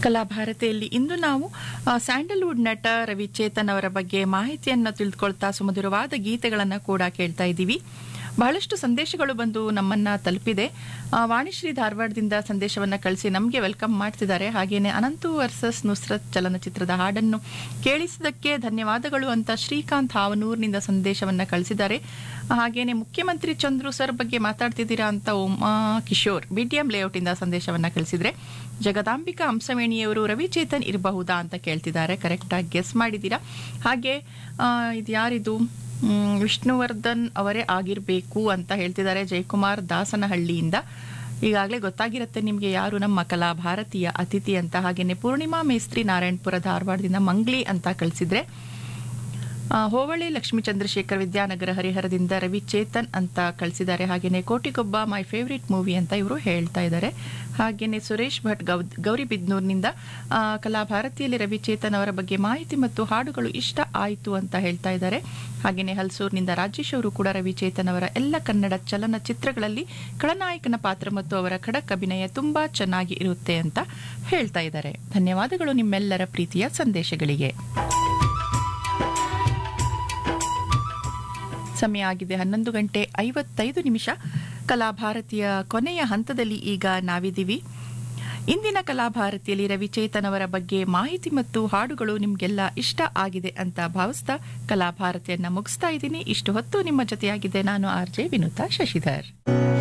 ಕಲಾಭಾರತಿಯಲ್ಲಿ ಇಂದು ನಾವು ಆ, ಸ್ಯಾಂಡಲ್ವುಡ್ ನಟ ರವಿಚೇತನ್ ಅವರ ಬಗ್ಗೆ ಮಾಹಿತಿಯನ್ನು ತಿಳಿದುಕೊಳ್ತಾ ಸುಮಧುರವಾದ ಗೀತೆಗಳನ್ನು ಕೂಡ ಕೇಳ್ತಾ ಇದ್ದೀವಿ ಬಹಳಷ್ಟು ಸಂದೇಶಗಳು ಬಂದು ನಮ್ಮನ್ನ ತಲುಪಿದೆ ಆ, ವಾಣಿಶ್ರೀ ಧಾರವಾಡದಿಂದ ಸಂದೇಶವನ್ನ ಕಳಿಸಿ ನಮಗೆ ವೆಲ್ಕಮ್ ಮಾಡ್ತಿದ್ದಾರೆ ಹಾಗೇನೆ ಅನಂತು ವರ್ಸಸ್ ನುಸ್ರತ್ ಚಲನಚಿತ್ರದ ಹಾಡನ್ನು ಕೇಳಿಸಿದ್ದಕ್ಕೆ ಧನ್ಯವಾದಗಳು ಅಂತ ಶ್ರೀಕಾಂತ್ ಹಾವನೂರ್ನಿಂದ ಸಂದೇಶವನ್ನ ಕಳಿಸಿದ್ದಾರೆ ಹಾಗೇನೆ ಮುಖ್ಯಮಂತ್ರಿ ಚಂದ್ರು ಸರ್ ಬಗ್ಗೆ ಮಾತಾಡ್ತಿದ್ದೀರಾ ಅಂತ ಉಮಾ ಕಿಶೋರ್ ಬಿಡಿಎಂ ಲೇಔಟ್ ಇಂದ ಸಂದೇಶವನ್ನ ಕಳಿಸಿದ್ರೆ ಜಗದಾಂಬಿಕಾ ಹಂಸವೇಣಿಯವರು ರವಿಚೇತನ್ ಇರಬಹುದಾ ಅಂತ ಕೇಳ್ತಿದ್ದಾರೆ ಕರೆಕ್ಟ್ ಆಗಿ ಗೆಸ್ ಮಾಡಿದ್ದೀರಾ ಹಾಗೆ ಆ, ಇದು ಯಾರಿದು ಮ್, ವಿಷ್ಣುವರ್ಧನ್ ಅವರೇ ಆಗಿರಬೇಕು ಅಂತ ಹೇಳ್ತಿದ್ದಾರೆ ಜಯಕುಮಾರ್ ದಾಸನಹಳ್ಳಿಯಿಂದ ಈಗಾಗಲೇ ಗೊತ್ತಾಗಿರುತ್ತೆ ನಿಮಗೆ ಯಾರು ನಮ್ಮ ಕಲಾ ಭಾರತೀಯ ಅತಿಥಿ ಅಂತ ಹಾಗೇನೆ ಪೂರ್ಣಿಮಾ ಮೇಸ್ತ್ರಿ ನಾರಾಯಣಪುರ ಧಾರವಾಡದಿಂದ ಮಂಗ್ಲಿ ಅಂತ ಕಳಿಸಿದ್ರೆ ಆ, ಹೋಬಳಿ ಲಕ್ಷ್ಮೀ ಚಂದ್ರಶೇಖರ್ ವಿದ್ಯಾನಗರ ಹರಿಹರದಿಂದ ರವಿ ಚೇತನ್ ಅಂತ ಕಳಿಸಿದ್ದಾರೆ ಹಾಗೇನೆ ಕೋಟಿಗೊಬ್ಬ ಮೈ ಫೇವ್ರೆಟ್ ಮೂವಿ ಅಂತ ಇವರು ಹೇಳ್ತಾ ಇದ್ದಾರೆ ಹಾಗೇನೆ ಸುರೇಶ್ ಭಟ್ ಗೌ ಗೌರಿಬಿದ್ನೂರ್ನಿಂದ ಆ, ಕಲಾಭಾರತಿಯಲ್ಲಿ ರವಿ ಚೇತನ್ ಅವರ ಬಗ್ಗೆ ಮಾಹಿತಿ ಮತ್ತು ಹಾಡುಗಳು ಇಷ್ಟ ಆಯಿತು ಅಂತ ಹೇಳ್ತಾ ಇದ್ದಾರೆ ಹಾಗೇನೆ ಹಲ್ಸೂರ್ನಿಂದ ರಾಜೇಶ್ ಅವರು ಕೂಡ ರವಿ ಚೇತನ್ ಅವರ ಎಲ್ಲ ಕನ್ನಡ ಚಲನಚಿತ್ರಗಳಲ್ಲಿ ಖಳನಾಯಕನ ಪಾತ್ರ ಮತ್ತು ಅವರ ಖಡಕ್ ಅಭಿನಯ ತುಂಬಾ ಚೆನ್ನಾಗಿ ಇರುತ್ತೆ ಅಂತ ಹೇಳ್ತಾ ಇದ್ದಾರೆ ಧನ್ಯವಾದಗಳು ನಿಮ್ಮೆಲ್ಲರ ಪ್ರೀತಿಯ ಸಂದೇಶಗಳಿಗೆ ಸಮಯ ಆಗಿದೆ ಹನ್ನೊಂದು ಗಂಟೆ ಐವತ್ತೈದು ನಿಮಿಷ ಕಲಾಭಾರತಿಯ ಕೊನೆಯ ಹಂತದಲ್ಲಿ ಈಗ ನಾವಿದ್ದೀವಿ ಇಂದಿನ ಕಲಾಭಾರತಿಯಲ್ಲಿ ರವಿಚೇತನ್ ಅವರ ಬಗ್ಗೆ ಮಾಹಿತಿ ಮತ್ತು ಹಾಡುಗಳು ನಿಮಗೆಲ್ಲ ಇಷ್ಟ ಆಗಿದೆ ಅಂತ ಭಾವಿಸ್ತಾ ಕಲಾಭಾರತಿಯನ್ನ ಮುಗಿಸ್ತಾ ಇದ್ದೀನಿ ಇಷ್ಟು ಹೊತ್ತು ನಿಮ್ಮ ಜೊತೆಯಾಗಿದೆ ನಾನು ಆರ್ ಜೆ ವಿನುತಾ ಶಶಿಧರ್